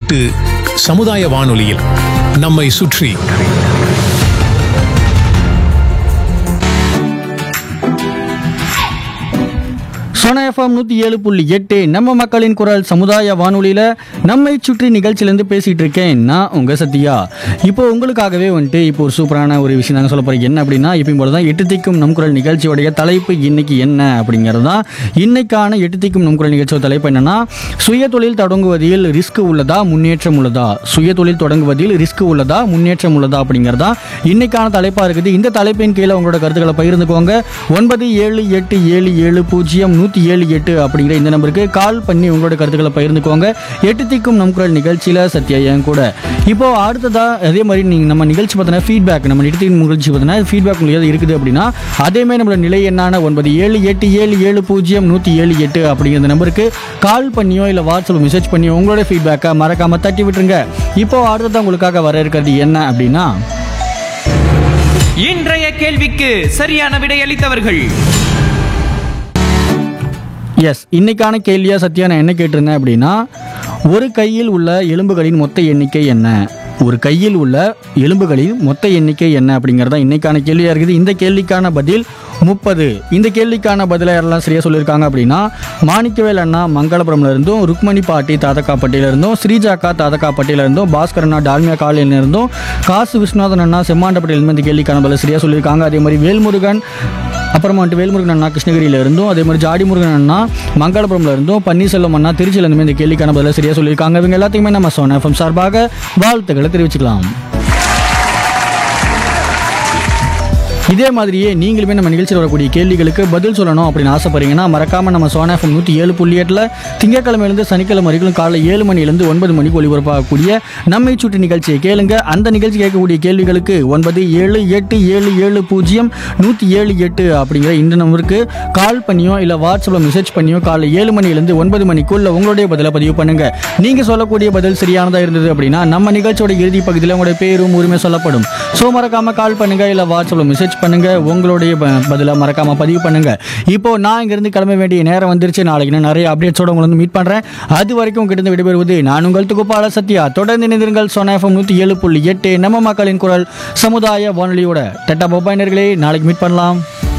எட்டு சமுதாய வானொலியில் நம்மை சுற்றி சோனா எஃப்எம் நூற்றி ஏழு புள்ளி எட்டு நம்ம மக்களின் குரல் சமுதாய வானொலியில் நம்மை சுற்றி நிகழ்ச்சியிலேருந்து பேசிகிட்டு இருக்கேன் நான் உங்கள் சத்யா இப்போ உங்களுக்காகவே வந்துட்டு இப்போ ஒரு சூப்பரான ஒரு விஷயம் தாங்க சொல்ல போகிறேன் என்ன அப்படின்னா எப்பயும் போல தான் எட்டு திக்கும் நம் குரல் நிகழ்ச்சியோடைய தலைப்பு இன்னைக்கு என்ன அப்படிங்கிறது தான் இன்னைக்கான எட்டு திக்கும் நம் குரல் நிகழ்ச்சியோட தலைப்பு என்னன்னா சுய தொழில் தொடங்குவதில் ரிஸ்க் உள்ளதா முன்னேற்றம் உள்ளதா சுய தொழில் தொடங்குவதில் ரிஸ்க் உள்ளதா முன்னேற்றம் உள்ளதா அப்படிங்கிறதா இன்னைக்கான தலைப்பாக இருக்குது இந்த தலைப்பின் கீழே உங்களோட கருத்துக்களை பகிர்ந்துக்கோங்க ஒன்பது ஏழு எட்டு ஏழு ஏழு பூஜ்ஜியம் நூற்றி ஏழு எட்டு அப்படிங்கிற இந்த நம்பருக்கு கால் பண்ணி உங்களோட கருத்துக்களை பகிர்ந்துக்கோங்க எட்டு திக்கும் நம் குரல் நிகழ்ச்சியில் சத்யா என் கூட இப்போ அடுத்ததா அதே மாதிரி நீங்கள் நம்ம நிகழ்ச்சி பார்த்தீங்கன்னா ஃபீட்பேக் நம்ம எட்டு திக்கும் நிகழ்ச்சி பார்த்தீங்கன்னா ஃபீட்பேக் உங்களுக்கு ஏதாவது இருக்குது அப்படின்னா அதேமாதிரி நம்மளோட நிலை என்னான ஒன்பது ஏழு எட்டு ஏழு ஏழு பூஜ்ஜியம் நூற்றி ஏழு எட்டு அப்படிங்கிற இந்த நம்பருக்கு கால் பண்ணியோ இல்லை வாட்ஸ்அப் மெசேஜ் பண்ணியோ உங்களோட ஃபீட்பேக்கை மறக்காமல் தட்டி விட்டுருங்க இப்போ அடுத்ததான் உங்களுக்காக வர இருக்கிறது என்ன அப்படின்னா இன்றைய கேள்விக்கு சரியான விடையளித்தவர்கள் எஸ் இன்னைக்கான கேள்வியா சத்யா நான் என்ன கேட்டிருந்தேன் அப்படின்னா ஒரு கையில் உள்ள எலும்புகளின் மொத்த எண்ணிக்கை என்ன ஒரு கையில் உள்ள எலும்புகளின் மொத்த எண்ணிக்கை என்ன அப்படிங்கிறது தான் இன்னைக்கான கேள்வியாக இருக்குது இந்த கேள்விக்கான பதில் முப்பது இந்த கேள்விக்கான பதிலை யாரெல்லாம் சரியாக சொல்லியிருக்காங்க அப்படின்னா மாணிக்கவேல் அண்ணா மங்களபுரம்ல இருந்தும் ருக்மணி பாட்டி தாதக்காப்பட்டியில இருந்தும் ஸ்ரீஜாக்கா தாதக்காப்பட்டியில இருந்தும் பாஸ்கர் அண்ணா டால்மியா காலையில இருந்தும் காசு விஸ்வநாதன் அண்ணா செம்மாண்டப்பட்டியிலிருந்து இந்த கேள்விக்கான பதில் சரியாக சொல்லியிருக்காங்க அதே மாதிரி வேல்முருகன் அப்புறமா வந்துட்டு வேல்முருகன் அண்ணா கிருஷ்ணகிரியில இருந்தும் அதே மாதிரி ஜாடி முருகன் அண்ணா மங்களபுரம்ல இருந்தும் பன்னீர்செல்வம் அண்ணா திருச்சியில இருந்துமே இந்த கேள்விக்கான பதில சரியா சொல்லியிருக்காங்க இவங்க எல்லாத்தையுமே நம்ம சோனா எஃப்எம் சார்பாக வாழ்த்துக்களை தெரிவிச்சுக்கலாம் இதே மாதிரியே நீங்களுமே நம்ம நிகழ்ச்சியில் வரக்கூடிய கேள்விகளுக்கு பதில் சொல்லணும் அப்படின்னு ஆசைப்படுறீங்கன்னா மறக்காம நம்ம சோனா எஃப்எம் நூற்றி ஏழு புள்ளி எட்டில் திங்கக்கிழமையிலேருந்து சனிக்கிழமை வரைக்கும் காலைல ஏழு மணிலேருந்து ஒன்பது மணிக்கு ஒளிபரப்பாகக்கூடிய நம்மை சுற்றி நிகழ்ச்சியை கேளுங்க அந்த நிகழ்ச்சி கேட்கக்கூடிய கேள்விகளுக்கு ஒன்பது ஏழு எட்டு ஏழு ஏழு பூஜ்ஜியம் நூற்றி ஏழு எட்டு அப்படிங்கிற இந்த நம்பருக்கு கால் பண்ணியோ இல்லை வாட்ஸ்அப்பில் மெசேஜ் பண்ணியோ காலைல ஏழு மணிலேருந்து ஒன்பது மணிக்குள்ள உங்களுடைய பதிலை பதிவு பண்ணுங்க நீங்கள் சொல்லக்கூடிய பதில் சரியானதாக இருந்தது அப்படின்னா நம்ம நிகழ்ச்சியோட இறுதி பகுதியில் உங்களுடைய பேரும் உரிமை சொல்லப்படும் ஸோ மறக்காம கால் பண்ணுங்க இல்லை வாட்ஸ்அப்பில் மெசேஜ் பண்ணுங்க உங்களுடைய ப- பதிலை மறக்காம பதிவு பண்ணுங்க இப்போ நான் இங்கிருந்து கிளம்ப வேண்டிய நேரம் வந்துருச்சு நாளைக்கு நான் நிறைய அப்டேட்ஸோட உங்களை வந்து மீட் பண்றேன் அது வரைக்கும் உங்ககிட்ட விடைபெறுவது நான் உங்கள் துகுப்பாள சத்யா தொடர்ந்து இணைந்திருங்கள் சோனா எஃப்எம் நூற்றி ஏழு புள்ளி எட்டு நம்ம மக்களின் குரல் சமுதாய வானொலியோட டட்டா பப்பாயினர்களே நாளைக்கு மீட் பண்ணலாம்